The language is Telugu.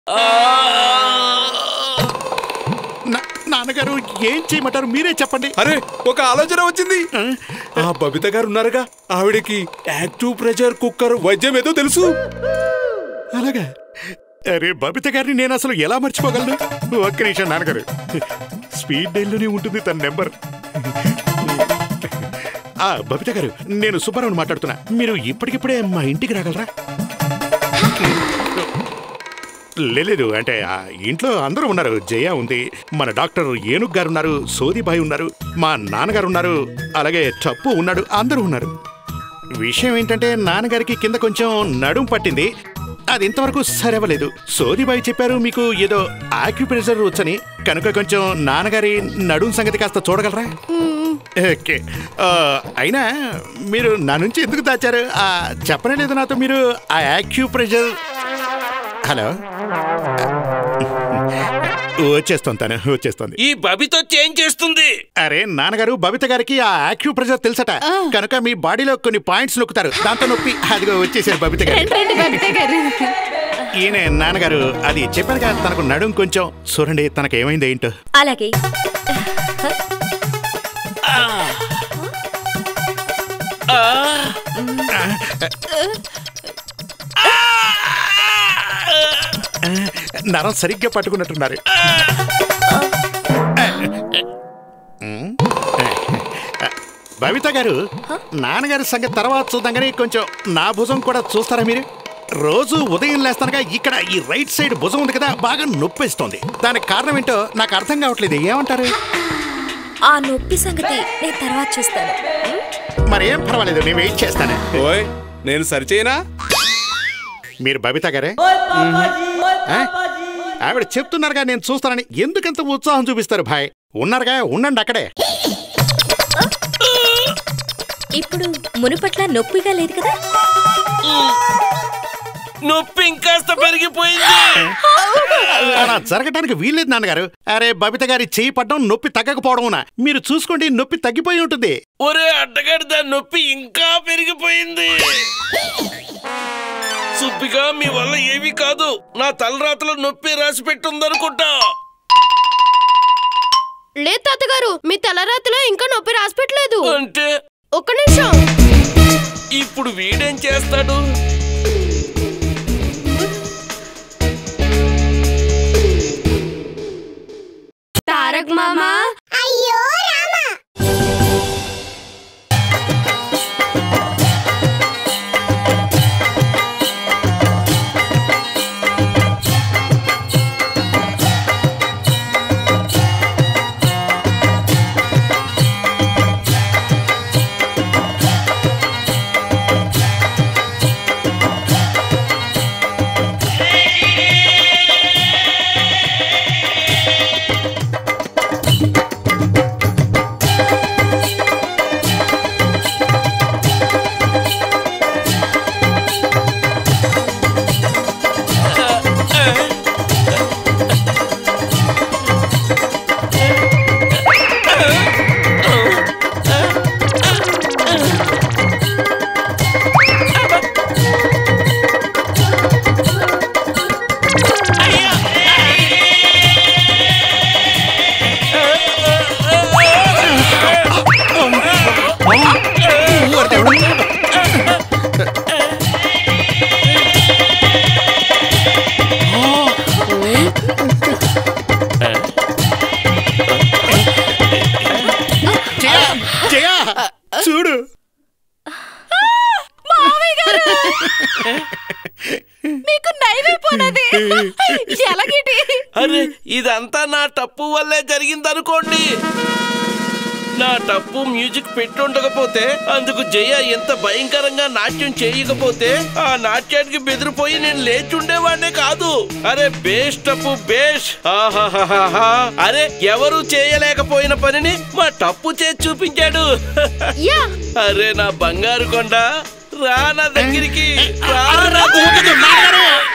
నా- నాన్నగారు ఏం చేయమంటారు మీరే చెప్పండి అరే ఒక ఆలోచన వచ్చింది ఆ బబిత గారు ఉన్నారుగా ఆవిడకి యాక్టివ్ ప్రెషర్ కుక్కర్ వైద్యం ఏదో తెలుసు అలాగా అరే బబిత గారిని నేను అసలు ఎలా మర్చిపోగలను ఒక్క నిమిషం నాన్నగారు స్పీడ్ డైల్లోనే ఉంటుంది తన నెంబర్ ఆ బబిత గారు నేను సుబ్బారావుని మాట్లాడుతున్నా మీరు ఇప్పటికిప్పుడే మా ఇంటికి రాగలరా లేదు అంటే ఆ ఇంట్లో అందరూ ఉన్నారు జయ ఉంది మన డాక్టర్ ఏనుగ్ గారు ఉన్నారు సోదిబాయి ఉన్నారు మా నాన్నగారు ఉన్నారు అలాగే టప్పు ఉన్నాడు అందరూ ఉన్నారు విషయం ఏంటంటే నాన్నగారికి కింద కొంచెం నడుం పట్టింది అది ఇంతవరకు సరవలేదు సోదిబాయి చెప్పారు మీకు ఏదో ఆక్యుప్రెషర్ వచ్చని కనుక కొంచెం నాన్నగారి నడుం సంగతి కాస్త చూడగలరా ఓకే ఆ, అయినా మీరు నా నుంచి ఎందుకు దాచారు ఆ, చెప్పనే లేదు నాతో మీరు ఆ యాక్యుప్రెషర్ హలో వచ్చేస్తాను తను వచ్చేస్తుంది ఈ బబితొచ్చి ఏం చేస్తుంది అరే నాన్నగారు బబిత గారికి ఆ యాక్యూ ప్రెషర్ తెలుసట కనుక మీ బాడీలో కొన్ని పాయింట్స్ నొక్కుతారు దాంతో నొప్పి అదిగో వచ్చేసారు బబిత గారు రండి రండి బబిత గారు ఈయన నాన్నగారు అది చెప్పాను కదా తనకు నడుం కొంచెం చూడండి తనకు ఏమైంది ఏంటో అలాగే నరం సరిగ్గా పట్టుకున్నట్టున్నారు బబిత గారు నాన్నగారి సంగతి తర్వాత చూద్దాం కానీ కొంచెం నా భుజం కూడా చూస్తారా మీరు రోజు ఉదయం లేస్తానుగా ఇక్కడ ఈ రైట్ సైడ్ భుజం ఉంది కదా బాగా నొప్పిస్తోంది దానికి కారణం ఏంటో నాకు అర్థం కావట్లేదు ఏమంటారు ఆ నొప్పి సంగతి నేను తర్వాత చూస్తాను మరేం పర్వాలేదు నేను వెయిట్ చేస్తాను ఓయ్ నేను సరిచేయనా మీరు బబిత గారే ఆ? ఆవిడ చెప్తున్నారుగా నేను చూస్తానని ఎందుకంత ఉత్సాహం చూపిస్తారు భాయ్ ఉన్నారుగా ఉండండి అక్కడే ఇప్పుడు మునుపట్ల నొప్పిగా లేదు కదా నొప్పి ఇంకాస్త పెరిగిపోయింది అలా జరగడానికి వీల్లేదు నాన్నగారు అరే బబిత గారి చేయి పడ్డం నొప్పి తగ్గకపోవడం మీరు చూసుకోండి నొప్పి తగ్గిపోయి ఉంటుంది ఒరే అడ్డగాడి దాని నొప్పి ఇంకా పెరిగిపోయింది సుబ్బిగా మీ వల్ల ఏమీ కాదు నా తలరాతలో నొప్పి రాసి పెట్టుందనుకుంటా లేదు తాతగారు మీ తలరాతిలో ఇంకా నొప్పి రాసి పెట్టలేదు అంటే ఒక్క నిమిషం ఇప్పుడు వీడేం చేస్తాడు తారక్ మామా జయ జయ చూడు మీకు నైవేపోనది ఎలాగేటి అరే ఇదంతా నా టప్పు వల్లే జరిగిందనుకోండి నా టప్పు మ్యూజిక్ పెట్టుండకపోతే అందుకు జయ ఎంత భయంకరంగా నాట్యం చేయకపోతే ఆ నాట్యానికి బెదిరిపోయి నేను లేచుండేవాడినే కాదు అరే బేష్ టప్పు బేష్ ఆహాహాహా అరే ఎవరు చేయలేకపోయిన పనిని మా టప్పు చేసి చూపించాడు యా అరే నా బంగారు కొండ రా నా దగ్గరికి రా నా ఊగదు, నాన్నగారు